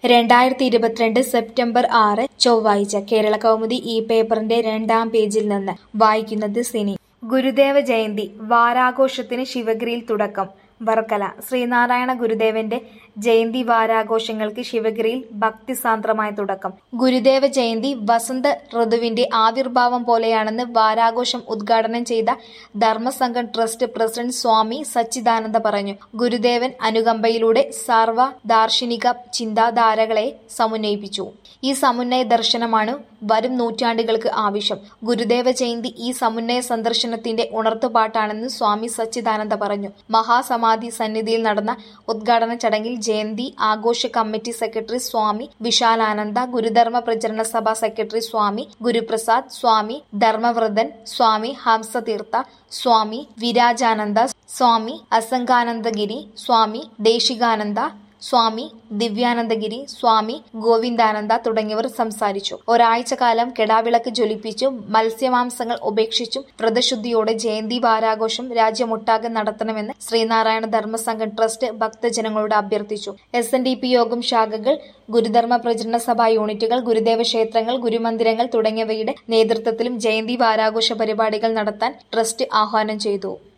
രണ്ടായിരത്തി ഇരുപത്തിരണ്ട് സെപ്റ്റംബർ ആറ് ചൊവ്വാഴ്ച കേരള കൗമുദി ഈ പേപ്പറിന്റെ രണ്ടാം പേജിൽ നിന്ന് വായിക്കുന്നത് സിനി ഗുരുദേവ ജയന്തി വാരാഘോഷത്തിന് ശിവഗിരിയിൽ തുടക്കം വർക്കല ശ്രീനാരായണ ഗുരുദേവന്റെ ജയന്തി വാരാഘോഷങ്ങൾക്ക് ശിവഗിരിയിൽ ഭക്തിസാന്ദ്രമായ തുടക്കം ഗുരുദേവ ജയന്തി വസന്ത ഋതുവിന്റെ ആവിർഭാവം പോലെയാണെന്ന് വാരാഘോഷം ഉദ്ഘാടനം ചെയ്ത ധർമ്മസംഘം ട്രസ്റ്റ് പ്രസിഡന്റ് സ്വാമി സച്ചിദാനന്ദ പറഞ്ഞു ഗുരുദേവൻ അനുകമ്പയിലൂടെ സർവ ദാർശനിക ചിന്താധാരകളെ സമുന്നയിപ്പിച്ചു ഈ സമുന്നയ ദർശനമാണ് വരും നൂറ്റാണ്ടുകൾക്ക് ആവശ്യം ഗുരുദേവ ജയന്തി ഈ സമുന്നയ സന്ദർശനത്തിന്റെ ഉണർത്തുപാട്ടാണെന്ന് സ്വാമി സച്ചിദാനന്ദ പറഞ്ഞു മഹാസമാധി സന്നിധിയിൽ നടന്ന ഉദ്ഘാടന ചടങ്ങിൽ ജയന്തി ആഘോഷ committee secretary Swami Vishalananda Gurudharma Pracharana Sabha secretary Swami Guruprasad Swami Dharmavrathan Swami Hamsatheertha Swami Virajananda Swami Asanganandagiri Swami Deshikananda Swami Divyanandagiri Swami Govindananda തുടങ്ങിയവർ സംസാരിച്ചു ഒരാഴ്ച കാലം കെടാവിളക്ക് ജ്വലിപ്പിച്ചും മത്സ്യമാംസങ്ങൾ ഉപേക്ഷിച്ചും വ്രതശുദ്ധിയോടെ ജയന്തി വാരാഘോഷം രാജ്യമൊട്ടാകെ നടത്തണമെന്ന് ശ്രീനാരായണ ധർമ്മസംഘം ട്രസ്റ്റ് ഭക്തജനങ്ങളോട് അഭ്യർത്ഥിച്ചു എസ് എൻ ഡി പി യോഗം ശാഖകൾ ഗുരുധർമ്മ പ്രചരണ സഭാ യൂണിറ്റുകൾ ഗുരുദേവ ക്ഷേത്രങ്ങൾ ഗുരുമന്ദിരങ്ങൾ തുടങ്ങിയവയുടെ നേതൃത്വത്തിലും ജയന്തി വാരാഘോഷ പരിപാടികൾ നടത്താൻ ട്രസ്റ്റ് ആഹ്വാനം ചെയ്തു